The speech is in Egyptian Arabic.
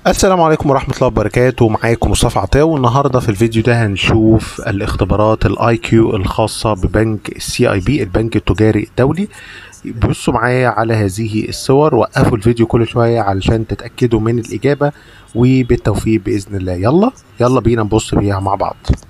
السلام عليكم ورحمة الله وبركاته معاكم مصطفى عطاوي والنهاردة في الفيديو ده هنشوف الاختبارات الاي كيو الخاصة ببنك السي اي بي البنك التجاري الدولي بصوا معايا على هذه الصور وقفوا الفيديو كل شوية علشان تتأكدوا من الإجابة وبالتوفيق بإذن الله يلا يلا بينا نبص بيها مع بعض